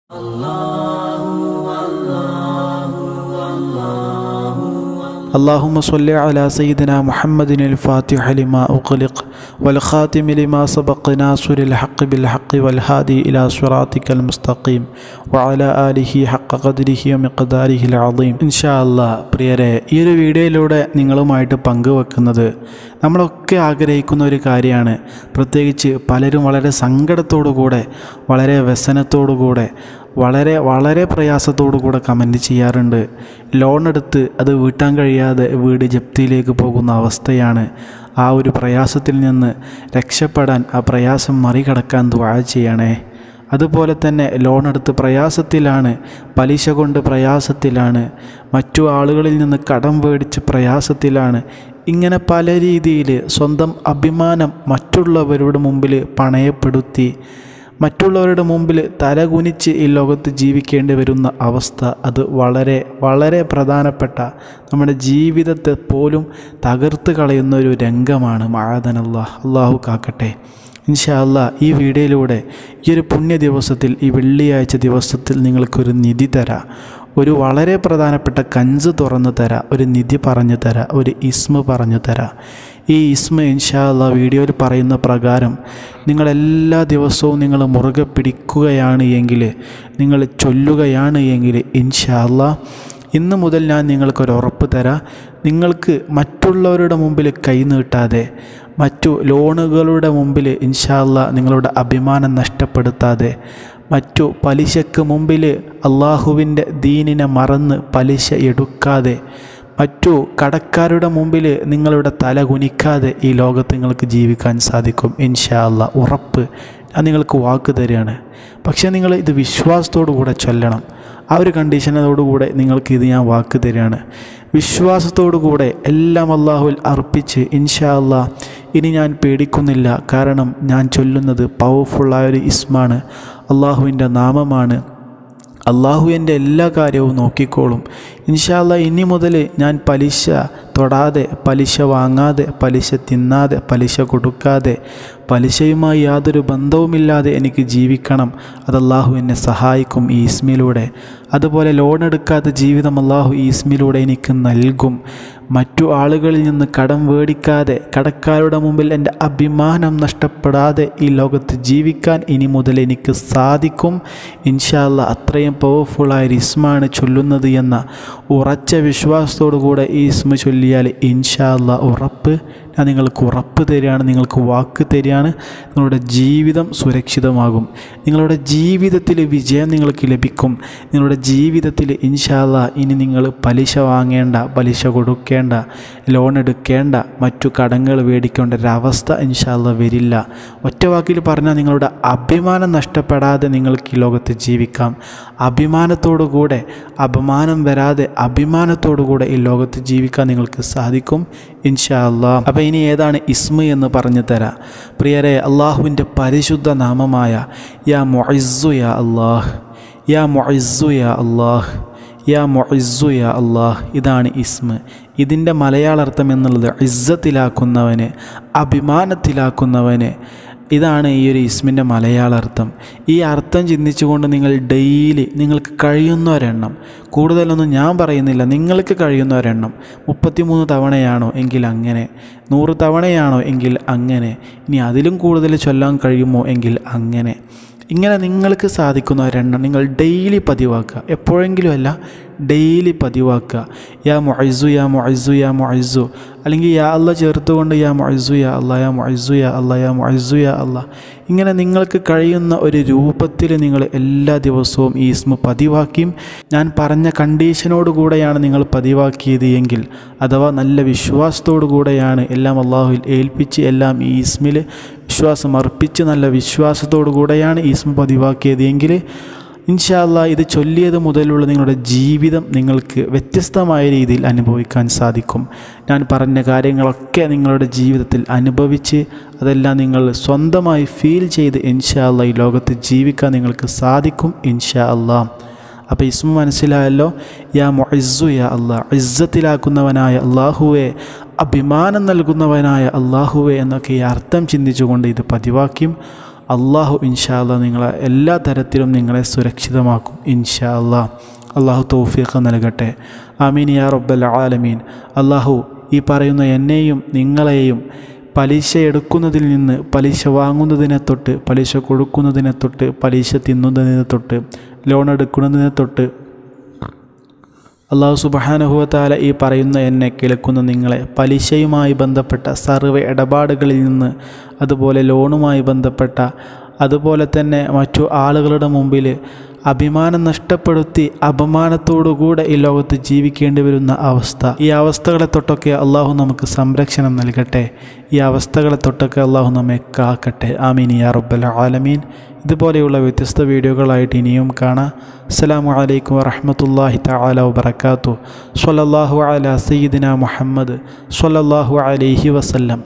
اللهم صل على سيدنا محمد الفاتح لما أغلق والخاتم لما سبق ناصر الحق بالحق والهادي إلى صراطك المستقيم وعلى آله حق قدره ومقداره العظيم إن شاء الله പ്രിയരെ ഈ ഒരു വീഡിയോയിലൂടെ നിങ്ങളുമായിട്ട് പങ്കുവെക്കുന്നത് നമ്മളൊക്കെ ആഗ്രഹിക്കുന്ന ഒരു കാര്യമാണ് പ്രത്യേകിച്ച് പലരും വളരെ സങ്കടത്തോടു കൂടെ വളരെ വ്യസനത്തോടു കൂടെ വളരെ വളരെ പ്രയാസത്തോടു കൂടെ കമൻറ്റ് ചെയ്യാറുണ്ട് ലോൺ എടുത്ത് അത് വീട്ടാൻ കഴിയാതെ വീട് ജപ്തിയിലേക്ക് പോകുന്ന അവസ്ഥയാണ് ആ ഒരു പ്രയാസത്തിൽ നിന്ന് രക്ഷപ്പെടാൻ ആ പ്രയാസം മറികടക്കാൻ ദ്വാ ചെയ്യണേ അതുപോലെ തന്നെ ലോൺ എടുത്ത് പ്രയാസത്തിലാണ് പലിശ കൊണ്ട് പ്രയാസത്തിലാണ് മറ്റു ആളുകളിൽ നിന്ന് കടം മേടിച്ച് പ്രയാസത്തിലാണ് ഇങ്ങനെ പല രീതിയിൽ സ്വന്തം അഭിമാനം മറ്റുള്ളവരുടെ മുമ്പിൽ പണയപ്പെടുത്തി മറ്റുള്ളവരുടെ മുമ്പിൽ തലകുനിച്ച് ഈ ലോകത്ത് ജീവിക്കേണ്ടി വരുന്ന അവസ്ഥ അത് വളരെ വളരെ പ്രധാനപ്പെട്ട നമ്മുടെ ജീവിതത്തെ പോലും തകർത്ത് കളയുന്ന ഒരു രംഗമാണ് മാഴതനല്ലാ അള്ളാഹു കാക്കട്ടെ ഇൻഷാ അല്ലാ ഈ വീഡിയോയിലൂടെ ഈ ഒരു പുണ്യ ദിവസത്തിൽ ഈ വെള്ളിയാഴ്ച ദിവസത്തിൽ നിങ്ങൾക്കൊരു നിധി തരാം ഒരു വളരെ പ്രധാനപ്പെട്ട കഞ്ച് തുറന്നു തരാം ഒരു നിധി പറഞ്ഞു തരാം ഒരു ഇസ്മ പറഞ്ഞു തരാം ഈ ഇസ്മ ഇൻഷാ അല്ലാ വീഡിയോയിൽ പറയുന്ന പ്രകാരം നിങ്ങൾ എല്ലാ ദിവസവും നിങ്ങൾ മുറുകെ പിടിക്കുകയാണ് എങ്കിൽ നിങ്ങൾ ചൊല്ലുകയാണ് എങ്കിൽ ഇൻഷാ അല്ലാ ഇന്ന് മുതൽ ഞാൻ നിങ്ങൾക്കൊരു ഉറപ്പ് തരാം നിങ്ങൾക്ക് മറ്റുള്ളവരുടെ മുമ്പിൽ കൈ നീട്ടാതെ മറ്റു ലോണുകളുടെ മുമ്പിൽ ഇൻഷാല്ല നിങ്ങളുടെ അഭിമാനം നഷ്ടപ്പെടുത്താതെ മറ്റു പലിശക്ക് മുമ്പിൽ അള്ളാഹുവിൻ്റെ ദീനിനെ മറന്ന് പലിശ എടുക്കാതെ മറ്റു കടക്കാരുടെ മുമ്പിൽ നിങ്ങളുടെ തല കുനിക്കാതെ ഈ ലോകത്ത് നിങ്ങൾക്ക് ജീവിക്കാൻ സാധിക്കും ഇൻഷാ അല്ല ഉറപ്പ് ഞാൻ നിങ്ങൾക്ക് വാക്ക് തരികയാണ് പക്ഷേ നിങ്ങൾ ഇത് വിശ്വാസത്തോടു കൂടെ ചൊല്ലണം ആ ഒരു കണ്ടീഷനോടുകൂടെ നിങ്ങൾക്ക് ഇത് ഞാൻ വാക്ക് തരികയാണ് വിശ്വാസത്തോടു കൂടെ എല്ലാം അള്ളാഹുവിൽ അർപ്പിച്ച് ഇൻഷാ അല്ലാ ഇനി ഞാൻ പേടിക്കുന്നില്ല കാരണം ഞാൻ ചൊല്ലുന്നത് പവർഫുള്ളായ ഒരു ഇസ്മാണ് അള്ളാഹുവിൻ്റെ നാമമാണ് അള്ളാഹു എൻ്റെ എല്ലാ കാര്യവും നോക്കിക്കോളും ഇൻഷാല്ല ഇനി മുതൽ ഞാൻ പലിശ തൊടാതെ പലിശ വാങ്ങാതെ പലിശ തിന്നാതെ പലിശ കൊടുക്കാതെ പലിശയുമായി യാതൊരു ബന്ധവുമില്ലാതെ എനിക്ക് ജീവിക്കണം അത് അള്ളാഹു എന്നെ സഹായിക്കും ഈ ഇസ്മിലൂടെ അതുപോലെ ലോൺ എടുക്കാത്ത ജീവിതം അള്ളാഹു ഈ ഇസ്മിലൂടെ എനിക്ക് നൽകും മറ്റു ആളുകളിൽ നിന്ന് കടം മേടിക്കാതെ കടക്കാരുടെ മുമ്പിൽ എൻ്റെ അഭിമാനം നഷ്ടപ്പെടാതെ ഈ ലോകത്ത് ജീവിക്കാൻ ഇനി മുതൽ എനിക്ക് സാധിക്കും ഇൻഷാല്ല അത്രയും പവർഫുള്ളായ ഒരു ഇസ്മാണ് ചൊല്ലുന്നത് എന്ന ഉറച്ച വിശ്വാസത്തോടു കൂടെ ഈ ഇസ്മ ചൊല്ലിയാൽ ഇൻഷാല്ല ഉറപ്പ് ഞാൻ നിങ്ങൾക്ക് ഉറപ്പ് തരികയാണ് നിങ്ങൾക്ക് വാക്ക് തരികയാണ് നിങ്ങളുടെ ജീവിതം സുരക്ഷിതമാകും നിങ്ങളുടെ ജീവിതത്തിൽ വിജയം നിങ്ങൾക്ക് ലഭിക്കും നിങ്ങളുടെ ജീവിതത്തിൽ ഇൻഷാല്ല ഇനി നിങ്ങൾ പലിശ വാങ്ങേണ്ട പലിശ കൊടുക്കേണ്ട ലോൺ എടുക്കേണ്ട മറ്റു കടങ്ങൾ മേടിക്കേണ്ട ഒരവസ്ഥ ഇൻഷാല്ല വരില്ല ഒറ്റ വാക്കിൽ പറഞ്ഞാൽ നിങ്ങളുടെ അഭിമാനം നഷ്ടപ്പെടാതെ നിങ്ങൾക്ക് ഈ ലോകത്ത് ജീവിക്കാം അഭിമാനത്തോടു കൂടെ അപമാനം വരാതെ അഭിമാനത്തോടു കൂടെ ഈ ലോകത്ത് ജീവിക്കാൻ നിങ്ങൾക്ക് സാധിക്കും ഇൻഷാ അല്ലാ അപ്പോൾ ഇനി ഏതാണ് ഇസ്മ എന്ന് പറഞ്ഞു തരാം പ്രിയരെ അള്ളാഹുവിൻ്റെ പരിശുദ്ധ നാമമായ യാ മൊയ്സു യാ അള്ളാഹ് യാ മൊയ്സു യാ അള്ളാഹ് യാ മൊയ്സു യാ അള്ളാഹ് ഇതാണ് ഇസ്മ ഇതിൻ്റെ മലയാളർത്ഥം എന്നുള്ളത് ഇസ്സത്തിലാക്കുന്നവന് അഭിമാനത്തിലാക്കുന്നവന് ഇതാണ് ഈ ഒരു ഇസ്മിൻ്റെ മലയാള അർത്ഥം ഈ അർത്ഥം ചിന്തിച്ചുകൊണ്ട് നിങ്ങൾ ഡെയിലി നിങ്ങൾക്ക് കഴിയുന്ന ഒരെണ്ണം കൂടുതലൊന്നും ഞാൻ പറയുന്നില്ല നിങ്ങൾക്ക് കഴിയുന്ന ഒരെണ്ണം മുപ്പത്തിമൂന്ന് തവണയാണോ എങ്കിൽ അങ്ങനെ നൂറ് തവണയാണോ എങ്കിൽ അങ്ങനെ ഇനി അതിലും കൂടുതൽ ചൊല്ലാൻ കഴിയുമോ എങ്കിൽ അങ്ങനെ ഇങ്ങനെ നിങ്ങൾക്ക് സാധിക്കുന്ന ഒരെണ്ണം നിങ്ങൾ ഡെയിലി പതിവാക്കുക എപ്പോഴെങ്കിലും അല്ല ഡെയിലി പതിവാക്കുക യാ മൊയ്സു യാ മൊയ്സു യാ മൊയ്സു അല്ലെങ്കിൽ യാ അല്ല ചേർത്തുകൊണ്ട് യാ മൊയ്സു യാ അല്ല യാ മൊയ്സു യാ അല്ല യാ മൊയ്സു യാ അല്ല ഇങ്ങനെ നിങ്ങൾക്ക് കഴിയുന്ന ഒരു രൂപത്തിൽ നിങ്ങൾ എല്ലാ ദിവസവും ഈ ഇസ്മ പതിവാക്കിയും ഞാൻ പറഞ്ഞ കണ്ടീഷനോട് കൂടെയാണ് നിങ്ങൾ പതിവാക്കിയത് എങ്കിൽ അഥവാ നല്ല വിശ്വാസത്തോടു കൂടെയാണ് എല്ലാം അള്ളാഹുവിൽ ഏൽപ്പിച്ച് എല്ലാം ഈ ഇസ്മിൽ വിശ്വാസം അർപ്പിച്ച് നല്ല വിശ്വാസത്തോടു കൂടെയാണ് ഈ ഇസ്മ പതിവാക്കിയത് എങ്കിൽ ഇൻഷാല്ല ഇത് ചൊല്ലിയത് മുതലുള്ള നിങ്ങളുടെ ജീവിതം നിങ്ങൾക്ക് വ്യത്യസ്തമായ രീതിയിൽ അനുഭവിക്കാൻ സാധിക്കും ഞാൻ പറഞ്ഞ കാര്യങ്ങളൊക്കെ നിങ്ങളുടെ ജീവിതത്തിൽ അനുഭവിച്ച് അതെല്ലാം നിങ്ങൾ സ്വന്തമായി ഫീൽ ചെയ്ത് ഇൻഷാല്ല ഈ ലോകത്ത് ജീവിക്കാൻ നിങ്ങൾക്ക് സാധിക്കും ഇൻഷാ അല്ലാ അപ്പോൾ ഇസ്മ മനസ്സിലായല്ലോ യാ മൊയ്സു യാ അള്ളാഹ് ഇസ്സത്തിലാക്കുന്നവനായ അള്ളാഹുവെ അഭിമാനം നൽകുന്നവനായ അള്ളാഹുവെ എന്നൊക്കെ ഈ അർത്ഥം ചിന്തിച്ചുകൊണ്ട് ഇത് പതിവാക്കിയും അള്ളാഹു ഇൻഷാ അല്ലാ നിങ്ങളെ എല്ലാ തരത്തിലും നിങ്ങളെ സുരക്ഷിതമാക്കും ഇൻഷാ അല്ലാ അള്ളാഹു തൗഫീഖ് നൽകട്ടെ ആമീൻ യാ റബ്ബൽ ആലമീൻ അള്ളാഹു ഈ പറയുന്ന എന്നെയും നിങ്ങളെയും പലിശ എടുക്കുന്നതിൽ നിന്ന് പലിശ വാങ്ങുന്നതിനെ തൊട്ട് പലിശ കൊടുക്കുന്നതിനെ തൊട്ട് പലിശ തിന്നുന്നതിനെ തൊട്ട് ലോൺ എടുക്കുന്നതിനെ തൊട്ട് അള്ളാഹു സുബഹാനുഭവത്താല ഈ പറയുന്ന എന്നെ കേൾക്കുന്ന നിങ്ങളെ പലിശയുമായി ബന്ധപ്പെട്ട സർവ്വ ഇടപാടുകളിൽ നിന്ന് അതുപോലെ ലോണുമായി ബന്ധപ്പെട്ട അതുപോലെ തന്നെ മറ്റു ആളുകളുടെ മുമ്പിൽ അഭിമാനം നഷ്ടപ്പെടുത്തി അപമാനത്തോടുകൂടെ ഈ ലോകത്ത് ജീവിക്കേണ്ടി വരുന്ന അവസ്ഥ ഈ അവസ്ഥകളെ തൊട്ടൊക്കെ അള്ളാഹു നമുക്ക് സംരക്ഷണം നൽകട്ടെ ഈ അവസ്ഥകളെ തൊട്ടൊക്കെ അള്ളാഹു നമ്മെ കാക്കട്ടെ ആമീൻ യാ റബ്ബൽ ആലമീൻ ഇതുപോലെയുള്ള വ്യത്യസ്ത വീഡിയോകളായിട്ട് ഇനിയും കാണാം അസ്സലാമു അലൈക്കും വറഹ്മത്തുള്ളാഹി തആല വബറകാതുഹു സ്വല്ലല്ലാഹു അലാ സയ്യിദിന മുഹമ്മദ് സ്വല്ലല്ലാഹു അലൈഹി വസല്ലം